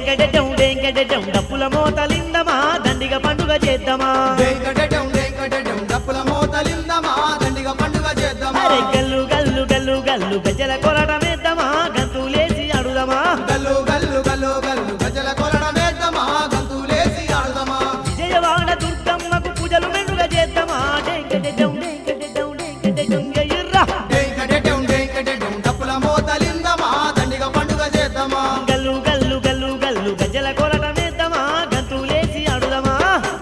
డెంకెడెడ్డం డెంకెడెడ్డం డప్పుల మోతలిందమా దండిగ పండుగ చేద్దామా వెంకటటం వెంకటటం డప్పుల మోతలిందమా దండిగా పండుగ చేద్దామా అరే గల్లు గల్లు గల్లు గల్లు గజ్జల కొరటమేద్దామా గంతులేసి అడుదమా గల్లు గల్లు గల్లు గల్లు గజల కొలడమేద్దామా గంతులేసి ఆడుదామా విజయవాడ దుర్గమ్మకు పూజలు మెండుగా చేద్దామా డెంకెడెడ్డం డెంకెడెడ్డం డెంకెడెడ్డం ఎయ్యుర్రా వెంకటటం వెంకటటం డప్పుల మోతలిందమా దండిగా పండుగ చేద్దామా గల్లు గల్లు గల్లు గల్లు గజ్జల కొరటమేద్దామా గంతులేసి అడుదమా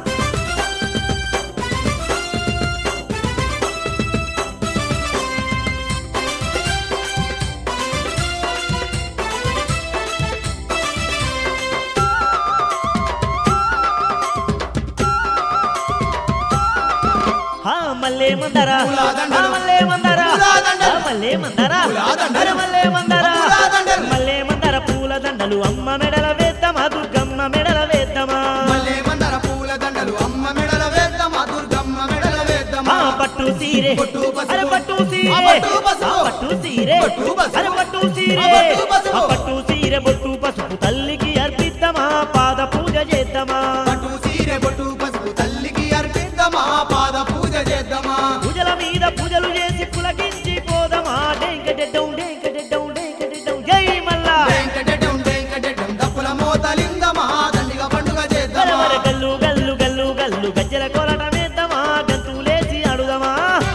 హా మల్లే మందరా పూలాదండలు. హా మల్లే మందరా పూలాదండలు. హా మల్లే మందరా పూలాదండలు. అరే మల్లే మందరా పూలాదండలు. మల్లే మందర పూల దండలు అమ్మ మెడల వేద్దామా దుర్గమ్మ మెడల వేద్దామా మల్లె మందర పూల దండలు అమ్మ మెడల వేద్దామా దుర్గమ్మ మెడల వేద్దామా ఆ పట్టు సీరే పట్టు పసుపు. అరే పట్టు ఆ సీరే పట్టు పసుపు. ఆ పట్టు సీరే పట్టు పసుపు. అరే పట్టు సీరే ఆ పట్టు పసుపు. ఆ పట్టు సీరే బొట్టు పసుపు తల్లికి అర్పిద్దామా పాద పూజ చేద్దామా పట్టు సీరె బొట్టు పసుపు తల్లికి అర్పిద్దామా పాద పూజ చేద్దామా పూజల మీద పూజలు చేసి పులకించి పోదమా డెంకటెడ్డం డెంకటెడ్డం డెంకటెడ్డం జై మల్లా వెంకటటం వెంకటటం డప్పుల మోతలిందమా దండిగా పండుగ చేద్దామా వరవర గల్లు గల్లు గల్లు గల్లు గజ్జల కొరటమేద్దామా గంతులేసి అడుదమా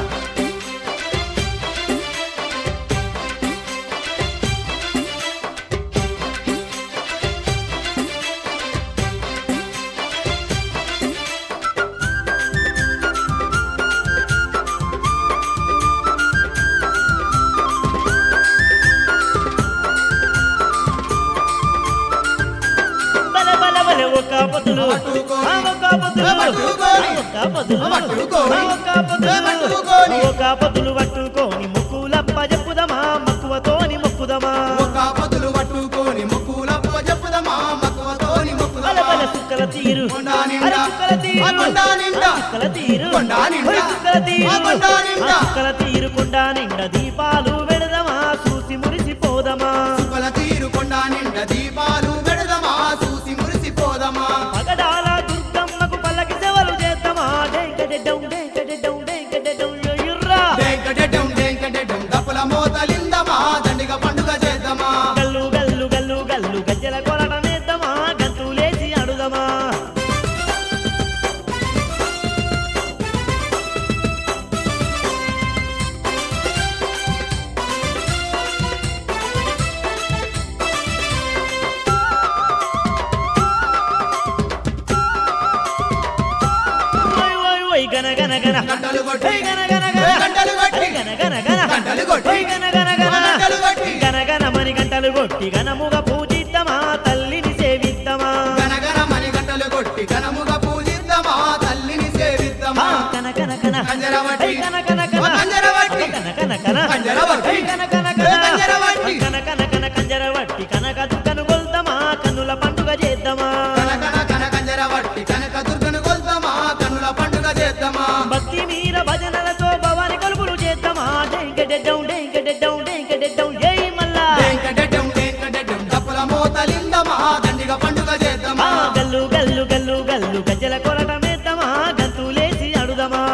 బల బల బల ఒక పొద్దులు పట్టుకోని. ఆ ఒక పొద్దులు పట్టుకోని. ఒక పొద్దులు పట్టుకోని. ఆ ఒక పొద్దులు పట్టుకోని. ఒక పొద్దులు పట్టుకోని ముక్కులప్ప చెప్పుదమా మక్కువతోని మొక్కుదమా ఒక పొద్దులు పట్టుకొని మొక్కులప్ప చెప్పుదమా మక్కువతోని బల మొక్కుదమా బల సుక్కల తీరు కొండా నిండా. అరే సుక్కల తీరు ఆ కొండా నిండా. ఆ సుక్కల తీరు కొండా నిండా. ఓయ్ సుక్కల తీరు ఆ కొండా నిండా. ఆ సుక్కల తీరు కొండా నిండా దీపాలు వెడదమా చూసి మురిసిపోదమా సుక్కల తీరు కొండ నిండా దీపాలు పెడదమా చూసి మురిసిపోదమా పగడాల దుర్గమ్మకు పల్లకి సేవలు చేద్దామా డెంకటెడ్డం డెంకటెడ్డం డెంకటెడ్డం ఎయ్యుర్రా వెంకటటం వెంకటటం డప్పుల మోతలిందమా దండిగా పండుగ చేద్దామా గల్లు గల్లు గల్లు గల్లు గజ్జల కొలటమేద్దామా గంతులేసి అడుదమా ఓయ్ ఓయ్ ఓయ్ గన గన గన గంటలు కొట్టి. ఓయ్ గన గన గన గంటలు కొట్టి. అరే గన గన గన గంటలు కొట్టి. ఓయ్ గన గన గన గంటలు కొట్టి. గన గన మని గంటలు కొట్టి గనముగా పూజిద్దామా తల్లిని సేవిద్దామా గనగన మణి గంటలు కొట్టి ఘనముగా పూజిద్దామా తల్లిని ఆ, సేవిద్దామా కన కన కన కంజరవట్టి. ఓయ్ కన కన కన ఆ, కంజరవట్టి. కన కన కన కంజరవట్టి. ఓయ్ కన కన ఏ, కన కంజరవట్టి. కన కన కన కంజరవట్టి కనక దుర్గను కొల్దామా కన్నుల పండుగ చేద్దామా కనకన కన కంజరవట్టి కనక దుర్గను కొల్దామా కనుల పండుగ చేద్దామా భక్తి మీర భజనలతో భవాని కొలుపులు చేద్దామా డెంకెడెడ్డం డెంకెడెడ్డం డెంకెడెడ్డం జై మల్లా వెంకటటం వెంకటటం డప్పుల మోతలిందమా దండిగా పండుగ ఆ, చేద్దామా గల్లు గల్లు గల్లు గల్లు గజ్జల కొరటమేద్దామా గంతులేసి అడుదమా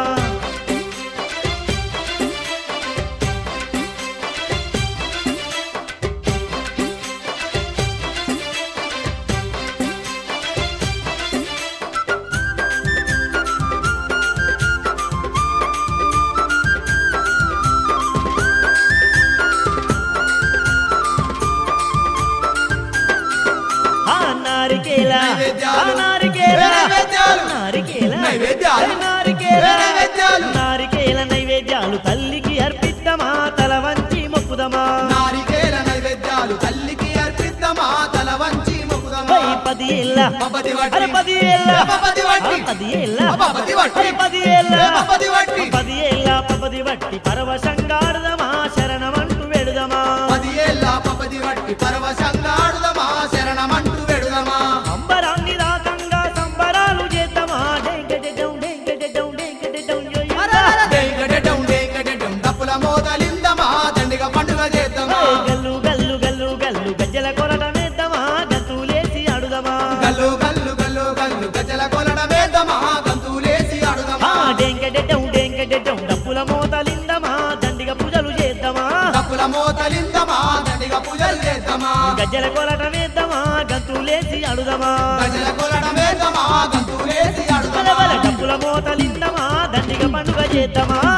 ఆ నారికేల నైవేద్యాలు. ఆ నారికేల నైవేద్యాలు. నారికేల నైవేద్యాలు. ఏ నారికేల నైవేద్యాలు. నారికేల నైవేద్యాలు తల్లికి అర్పిద్దామా తల వంచి మొక్కుదమా నారికేల నైవేద్యాలు తల్లికి అర్పిద్దామా తల వంచి మొక్కుదామా ఓయ్ పది ఏళ్ళ పపతి వట్టి. అరే పది ఏళ్ళ పపతి వట్టి. ఆ, పది ఏళ్ళ ఆ, పపతి వట్టి. అరే పది ఏళ్ళ ఏ పపతి వట్టి. పది ఏళ్ళ పపది వట్టి పరవశంగాడుదమా శరణమంటూ వెడుదమా పది ఏళ్ళ పపది వట్టి పరవశంగా ఆడుదమా శరణమంటూ వెడుదమా అంబరాన్ని రాకంగా సంబరాలు చేద్దామా డెంకెడెడ్డం డెంకెడెడ్డం డెంకెడెడ్డం యొయ్యురా. వెంకటటం వెంకటటం డప్పుల మోతలిందమా దండిగా పండుగ చేద్దామా ఏయ్ గల్లు గల్లు గల్లు గల్లు గజ్జల కొరటమేద్దామా గంతులేసి అడుదమా డప్పుల మోతలిందమా దండిగా పూజలు చేద్దామా గజ్జల కొలటం వేద్దామా గంతులేసి అడుదమా గజల కొలటమేద్దామా గంతులేసి బల బల ఆడుదామా డప్పుల మోతలిందమా దండిగా పండుగ చేద్దామా